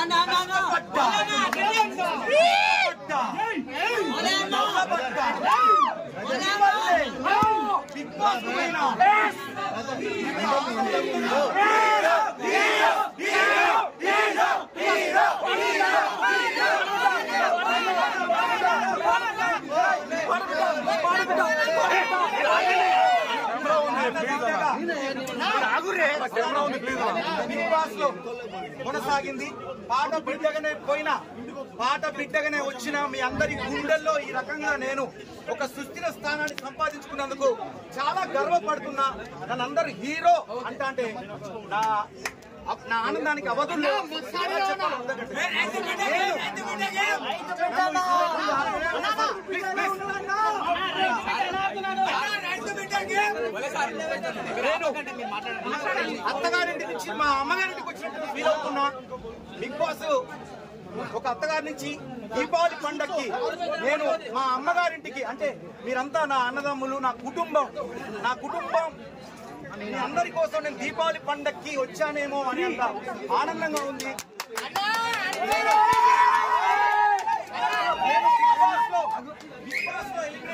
Big Boss పోయినా Bigg Boss లో కొనసాగింది పాట బిడ్డగానే పోయినా పాట బిడ్డగానే వచ్చిన మీ అందరి గుండెల్లో ఈ రకంగా నేను ఒక సుస్థిర స్థానాన్ని సంపాదించుకున్నందుకు చాలా గర్వపడుతున్నా నన్ను అందరు హీరో అంట అంటే నా నా ఆనందానికి అవధులు లేవు. ఎలా చెప్పాలో అర్థం కావట్లేదు. Please, please. నేను అత్తగారింటి నుంచి మా అమ్మగారింటికి వచ్చినట్టు ఫీల్ అవుతున్నా బిగ్ బాస్ ఒక అత్తగారి నుంచి దీపావళి పండక్కి నేను మా అమ్మగారింటికి అంటే మీరంతా నా అన్నదమ్ములు నా కుటుంబం నా కుటుంబం మీ అందరి కోసం నేను దీపావళి పండక్కి వచ్చానేమో అని అంత ఆనందంగా ఉంది